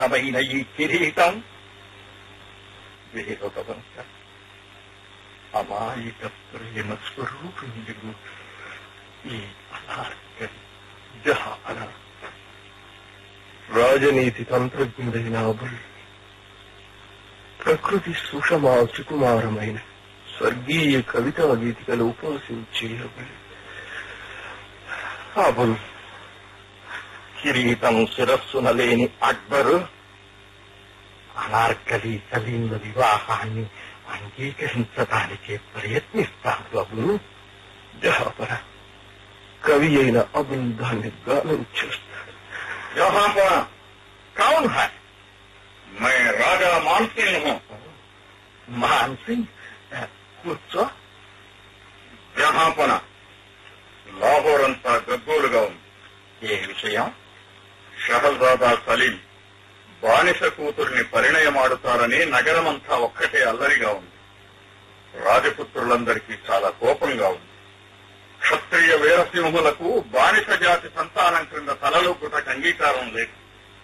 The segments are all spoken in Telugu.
రత్నమైన ఈ కిరీటం వేరొక వంశ అమాయక ప్రేమ స్వరూపిణుడు ఈ అనార్కలి జహాన రాజనీతి తంత్రజ్ఞుడైన అబుల్ ప్రకృతి సుషమా సుకుమారమైన స్వర్గీయ కవితా గీతికలు ఉపాసించే అబుల్ అబుల్ కిరీటం శిరస్సున లేని అక్బరు అనార్కలి సలీంల వివాహాన్ని అంగీకరించడానికే ప్రయత్నిస్తాడు అబుల్ జహాపర కవి అయిన అబుల్ దాన్ని గానం చేస్తాడు जहांपना कौन है मैं राजा मानसिंह हूँ मान सिंह కూర్చో జహాంపన లాహోర్ అంతా గగ్గోలుగా ఉంది ఏ విషయం షహజాదా సలీం బానిస కూతుర్ని పరిణయమాడుతారని నగరమంతా ఒక్కటే అల్లరిగా ఉంది రాజపుత్రులందరికీ చాలా కోపంగా ఉంది క్షత్రియ వీరసింహులకు బానిస జాతి సంతానం క్రింద తలలోపుటకు అంగీకారం లేదు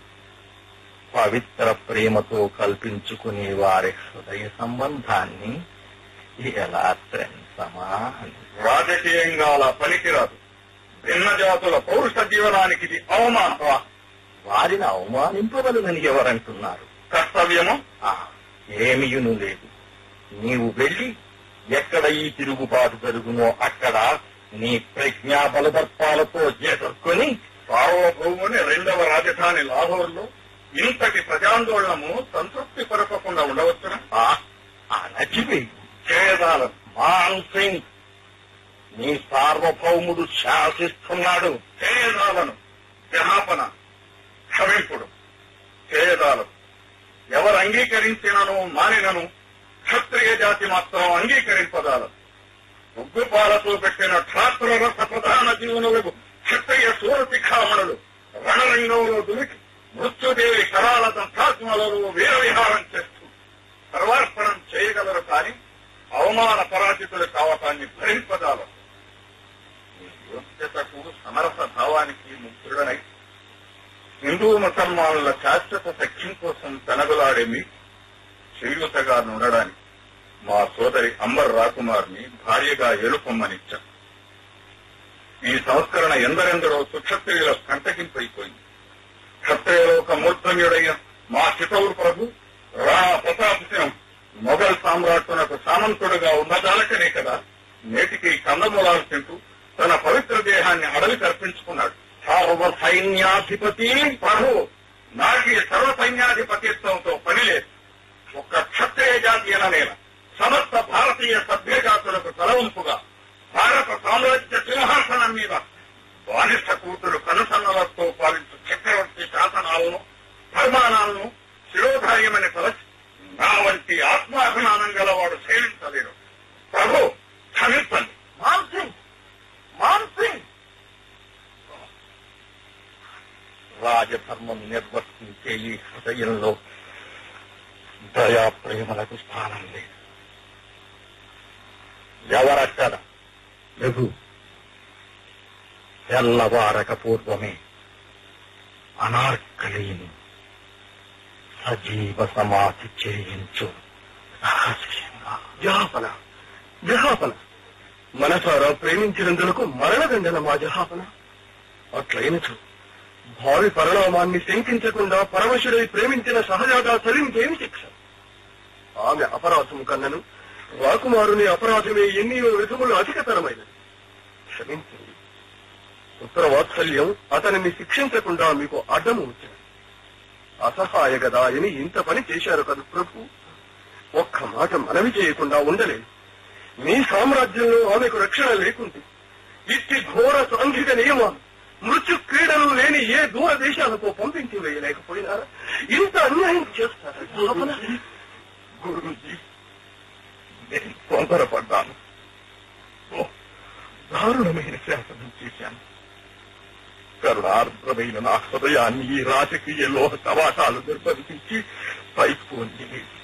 పవిత్ర ప్రేమతో కల్పించుకునే వారి హృదయ సంబంధాన్ని ఎలా త్రెంచమా రాజకీయంగా అలా పనికిరాదు భిన్న జాతుల పౌరుష జీవనానికి ఇది అవమానం వారిని అవమానింపవలనని ఎవరంటున్నారు కర్తవ్యము ఆ, ఏమీయును లేదు నీవు వెళ్లి ఎక్కడ ఈ తిరుగుబాటు జరుగునో అక్కడ నీ ప్రజ్ఞా బలదర్పాలతో చేకట్టుకుని సార్వభౌముని రెండవ రాజధాని లాహోర్లో ఇంతటి ప్రజాందోళనము సంతృప్తి పరపకుండా ఉండవచ్చున ఆ అణచివేయి చేయదాలను మాన్ సింగ్ నీ సార్వభౌముడు శాసిస్తున్నాడు చేయదాలను జహాపన క్షమింపుడు చేయదాలను ఎవరు అంగీకరించినను మానినను క్షత్రియ జాతి మాత్రం అంగీకరింపదాలను ఉగ్గుపాలతో పెట్టిన క్షాత్ర రస ప్రధాన జీవనులకు క్షత్రియ సూరశిఖామణులు రణరంగంలో దుమికి మృత్యుదేవి కరాల దంతాత్మలలో వీర విహారం చేస్తూ సర్వార్పణం చేయగలరు కానీ అవమాన పరాజితులు కావటాన్ని భరింపదాలను ఈ యోగ్యతకు సమరస భావానికి ముగ్ధుడనై హిందూ ముసల్మానుల శాశ్వత సఖ్యం కోసం పెనగులాడే మీ చేయూతగా ఉండడానికి మా సోదరి అంబర్ రాకుమార్ని భార్యగా ఎలుపొమ్మనిచ్చా ఈ సంస్కరణ ఎందరెందరో సుక్షత్రియుల కంటకింపైపోయింది క్షత్రియలోక మూర్ధన్యుడైన మా చితౌరు ప్రభు రాణా ప్రతాప్ సింహ్ మొఘల్ సామ్రాట్టునకు సామంతుడుగా ఉన్నదాలకనే కదా నేటికి కందమూలాలు తింటూ తన పవిత్ర దేహాన్ని అడవికి అర్పించుకున్నాడు సర్వ సైన్యాధిపతి ప్రభు నాకు ఈ సర్వ సైన్యాధిపతిత్వంతో పని లేదు ఒక్క క్షత్రియ జాతి అననేల సమస్త భారతీయ సభ్య జాతులకు తలవంపుగా భారత సామ్రాజ్య సింహాసనం మీద బానిస కూతురు కనుసన్నలతో పాలించు చక్రవర్తి శాసనాలను పరిమాణాలను శిరోధార్యమని తలచి నా వంటి ఆత్మాభిమానం గలవాడు సేవించలేడు ప్రభు క్షమించండి మాన్ సింగ్ మాన్ సింగ్ రాజధర్మం నిర్వర్తించే ఈ హృదయంలో దయా ప్రేమలకు స్థానం లేదు ఎవరక్కడ ప్రభు తెల్లవారక పూర్వమే అనార్కలిని సజీవ సమాధి చేయించు రహస్యంగా జహాపన జహాపన మనసారా ప్రేమించినందులకు మరణదండన మా జహాపన అట్లయినచు భావి పరిణామాన్ని శంకించకుండా పరమశుడై ప్రేమించిన సహజాగా సరింకేమి శిక్ష ఆమె అపరాధము కన్నను రాకుమారుని అపరాధమే ఎన్ని విధములు అధికతరమైనది క్షమించండి పుత్ర వాత్సల్యం అతనిని శిక్షించకుండా మీకు అడ్డము వచ్చింది అసహాయ గదా అని ఇంత పని చేశారు కదా ప్రభు ఒక్క మాట మనవి చేయకుండా ఉండలేదు మీ సామ్రాజ్యంలో ఆమెకు రక్షణ లేకుంటే ఇట్టి ఘోర సాంఘిక నియమాలు మృత్యు క్రీడలు లేని ఏ దూర దేశాలకు పంపించి వేయలేకపోయినారా ఇంత అన్యాయం చేస్తారా భావన? గురుజీ నేను తొందరపడ్డాను ఓ, దారుణమైన శాసనం చేశాను కరుణార్ద్రమైన నా హృదయాన్ని ఈ రాజకీయ లోహ కవాటాలు నిర్బంధించి పైపోని